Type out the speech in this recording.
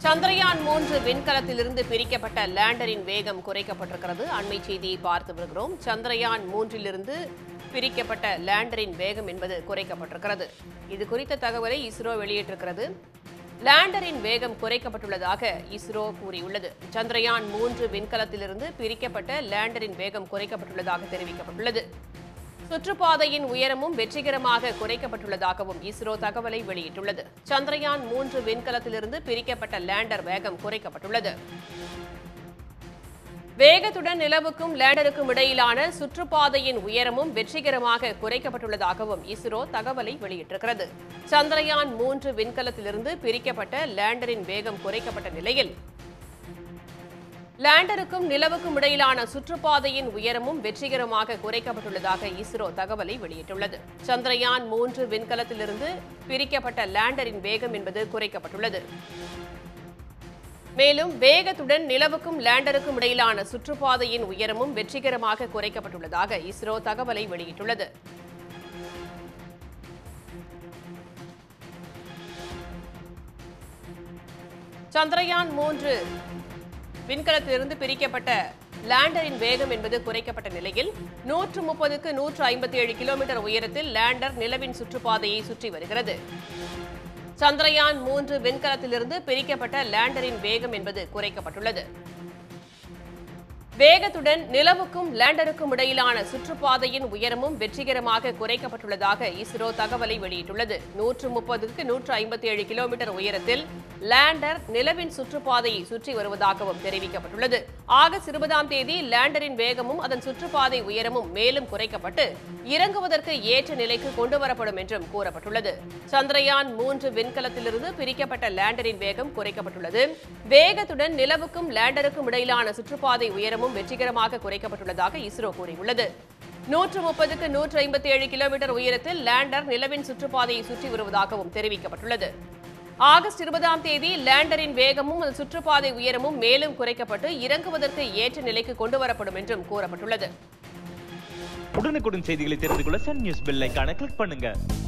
சந்திரயான் மூன்று விண்கலத்திலிருந்து பிரிக்கப்பட்ட லேண்டரின் வேகம் குறைக்கப்பட்டிருக்கிறது அண்மை செய்தியை பார்த்து வருகிறோம் சந்திரயான் மூன்றிலிருந்து பிரிக்கப்பட்ட லேண்டரின் வேகம் என்பது குறைக்கப்பட்டிருக்கிறது இது குறித்த தகவலை இஸ்ரோ வெளியிட்டிருக்கிறது லேண்டரின் வேகம் குறைக்கப்பட்டுள்ளதாக இஸ்ரோ கூறியுள்ளது சந்திரயான் மூன்று விண்கலத்திலிருந்து பிரிக்கப்பட்ட லேண்டரின் வேகம் குறைக்கப்பட்டுள்ளதாக தெரிவிக்கப்பட்டுள்ளது சுற்றுப்பாதையின் உயரமும் வெற்றிகரமாக குறைக்கப்பட்டுள்ளதாகவும் இஸ்ரோ தகவலை வெளியிட்டுள்ளது சந்திரயான் மூன்று விண்கலத்திலிருந்து பிரிக்கப்பட்ட லேண்டர் வேகம் குறைக்கப்பட்டுள்ளது வேகத்துடன் நிலவுக்கும் லேண்டருக்கும் இடையிலான சுற்றுப்பாதையின் உயரமும் வெற்றிகரமாக குறைக்கப்பட்டுள்ளதாகவும் இஸ்ரோ தகவலை வெளியிட்டிருக்கிறது சந்திரயான் மூன்று விண்கலத்திலிருந்து பிரிக்கப்பட்ட லேண்டரின் வேகம் குறைக்கப்பட்ட நிலையில் லேண்டருக்கும் நிலவுக்கும் இடையிலான சுற்றுப்பாதையின் உயரமும் வெற்றிகரமாக குறைக்கப்பட்டுள்ளதாக இஸ்ரோ தகவலை வெளியிட்டுள்ளது சந்திரயான் மூன்று விண்கலத்திலிருந்து பிரிக்கப்பட்ட லேண்டரின் வேகம் என்பது குறைக்கப்பட்டுள்ளது மேலும் வேகத்துடன் நிலவுக்கும் லேண்டருக்கும் இடையிலான சுற்றுப்பாதையின் உயரமும் வெற்றிகரமாக குறைக்கப்பட்டுள்ளதாக இஸ்ரோ தகவலை வெளியிட்டுள்ளது சந்திரயான் மூன்று விண்கலத்திலிருந்து பிரிக்கப்பட்ட லேண்டரின் வேகம் என்பது குறைக்கப்பட்ட நிலையில் நூற்று முப்பதுக்கு நூற்று ஐம்பத்தி ஏழு கிலோமீட்டர் உயரத்தில் லேண்டர் நிலவின் சுற்றுப்பாதையை சுற்றி வருகிறது சந்திரயான் மூன்று விண்கலத்திலிருந்து பிரிக்கப்பட்ட லேண்டரின் வேகம் என்பது குறைக்கப்பட்டுள்ளது வேகத்துடன் நிலவுக்கும் லேண்டருக்கும் இடையிலான சுற்றுப்பாதையின் உயரமும் வெற்றிகரமாக குறைக்கப்பட்டுள்ளதாக இஸ்ரோ தகவலை வெளியிட்டுள்ளது நூற்று முப்பதுக்கு நூற்று ஐம்பத்தி ஏழு கிலோமீட்டர் உயரத்தில் லேண்டர் நிலவின் சுற்றுப்பாதையை சுற்றி வருவதாகவும் தெரிவிக்கப்பட்டுள்ளது ஆகஸ்ட் இருபதாம் தேதி லேண்டரின் வேகமும் அதன் சுற்றுப்பாதை உயரமும் மேலும் குறைக்கப்பட்டு இறங்குவதற்கு ஏற்ற நிலைக்கு கொண்டுவரப்படும் என்றும் கூறப்பட்டுள்ளது சந்திரயான் மூன்று விண்கலத்திலிருந்து பிரிக்கப்பட்ட லேண்டரின் வேகம் குறைக்கப்பட்டுள்ளது வேகத்துடன் நிலவுக்கும் லேண்டருக்கும் இடையிலான சுற்றுப்பாதை உயரமும் வெற்றிகரமாக குறைக்கப்பட்டுள்ளதாக இஸ்ரோ கூறியுள்ளது நூற்று முப்பதுக்கு நூற்று ஐம்பத்தி ஏழு கிலோமீட்டர் உயரத்தில் லேண்டர் நிலவின் சுற்றுப்பாதையை சுற்றி வருவதாகவும் தெரிவிக்கப்பட்டுள்ளது ஆகஸ்ட் இருபதாம் தேதி லேண்டரின் வேகமும் அதன் சுற்றுப்பாதை உயரமும் மேலும் குறைக்கப்பட்டு இறங்குவதற்கு ஏற்ற நிலைக்கு கொண்டுவரப்படும் என்றும் கூறப்பட்டுள்ளது உடனுக்குடன் செய்திகளை தெரிந்து கொள்ள சன் நியூஸ் பெல் ஐகானை கிளிக் பண்ணுங்க